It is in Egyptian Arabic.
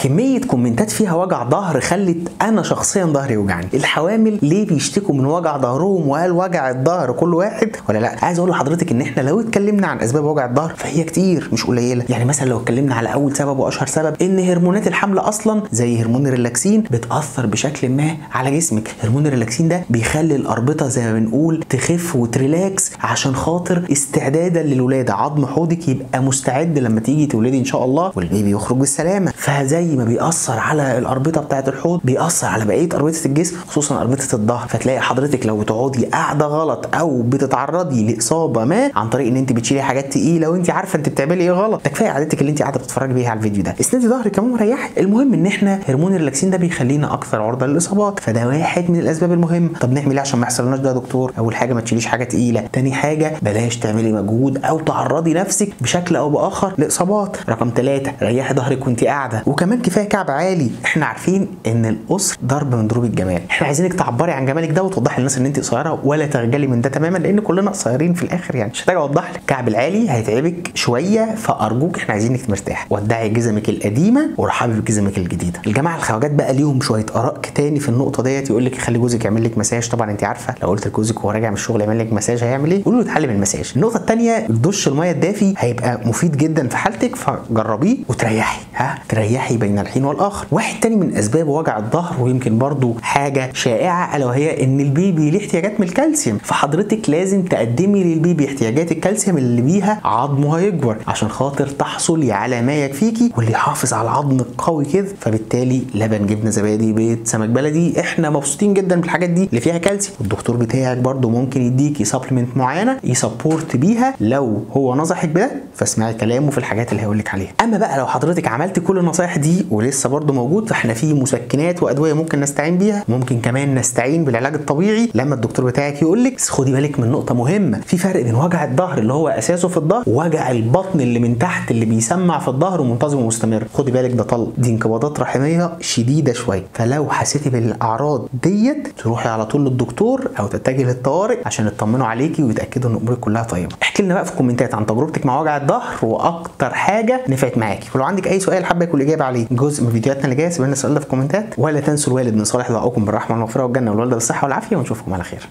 كميه كومنتات فيها وجع ظهر خلت انا شخصيا ظهري يوجعني الحوامل ليه بيشتكوا من وجع ظهرهم وهل وجع الظهر كل واحد ولا لا عايز اقول لحضرتك ان احنا لو اتكلمنا عن اسباب وجع الظهر فهي كتير مش قليله يعني مثلا لو اتكلمنا على اول سبب واشهر سبب ان هرمونات الحمل اصلا زي هرمون الريلاكسين بتاثر بشكل ما على جسمك هرمون الريلاكسين ده بيخلي الاربطه زي ما بنقول تخف وتريلاكس عشان خاطر استعدادا للولاده عظم حوضك يبقى مستعد لما تيجي تولدي ان شاء الله والبيبي يخرج بالسلامه فزي ما بيأثر على الاربطه بتاعه الحوض بيأثر على بقيه اربطه الجسم خصوصا اربطه الظهر فتلاقي حضرتك لو بتقعدي قاعده غلط او بتتعرضي لاصابه ما عن طريق ان انت بتشيلي حاجات تقيله وانت عارفه انت بتعملي ايه غلط ده كفايه عادتك اللي انت قاعده بتتفرجي بيها على الفيديو ده اسندي ظهرك كمان وريحي المهم ان احنا هرمون الريلاكسين ده بيخلينا اكثر عرضه للاصابات فده واحد من الاسباب المهمه طب نعمل ايه عشان ما يحصلناش ده يا دكتور اول حاجه ما تشيليش حاجه تقيله تاني حاجه بلاش تعملي مجهود او تعرضي نفسك بشكل او باخر لاصابات رقم ثلاثة ريحي ظهرك وانت قاعده وكمان كفايه كعب عالي احنا عارفين ان القصر ضرب من ضروب الجمال احنا عايزينك تعبري عن جمالك ده وتوضحي للناس ان انت قصيره ولا تخجلي من ده تماما لان كلنا قصيرين في الاخر يعني مش محتاج اوضح لك الكعب العالي هيتعبك شويه فارجوك احنا عايزينك مرتاح ودعي جزمك القديمه ورحبي بجزمك الجديده الجماعه الخواجات بقى ليهم شويه اراء تاني في النقطه ديت يقول لك خلي جوزك يعمل لك مساج طبعا انت عارفه لو قلت لجوزك وهو راجع من الشغل يعمل لك مساج هيعمل ايه قولوا له اتعلم المساج النقطه الثانيه الدش الميه الدافي هيبقى مفيد جدا في حالتك فجربيه وتريحي ها تريحي بين الحين والاخر واحد تاني من اسباب وجع الظهر ويمكن برضو حاجه شائعه الا وهي ان البيبي ليه احتياجات من الكالسيوم فحضرتك لازم تقدمي للبيبي احتياجات الكالسيوم اللي بيها عظمه هيكبر عشان خاطر تحصلي على ما يكفيكي واللي يحافظ على العظم القوي كده فبالتالي لبن جبنه زبادي بيض سمك بلدي احنا مبسوطين جدا بالحاجات دي اللي فيها كالسيوم الدكتور بتاعك برضو ممكن يديكي سبلمنت معينه يسبورت بيها لو هو نصحك بده فاسمعي كلامه في الحاجات اللي هيقول لك عليها اما بقى لو حضرتك عملت كل النصايح دي ولسه برضو موجود فاحنا في مسكنات وادويه ممكن نستعين بيها ممكن كمان نستعين بالعلاج الطبيعي لما الدكتور بتاعك يقول لك بس خدي بالك من نقطه مهمه في فرق بين وجع الظهر اللي هو اساسه في الظهر ووجع البطن اللي من تحت اللي بيسمع في الظهر ومنتظم ومستمر خدي بالك ده طلق دي انقباضات رحميه شديده شويه فلو حسيتي بالاعراض ديت تروحي على طول للدكتور او تتجهي للطوارئ عشان يطمنوا عليكي ويتاكدوا ان امورك كلها طيبه احكي لنا بقى في الكومنتات عن تجربتك مع وجع الظهر واكتر حاجه نفعت معاكي ولو عندك اي سؤال حابه يكون الاجابه عليه جزء من فيديوهاتنا اللي جايه سيبوا لنا السؤال ده في الكومنتات ولا تنسوا الوالد من صالح دعائكم بالرحمه والمغفره والجنه والوالده بالصحه والعافيه ونشوفكم على خير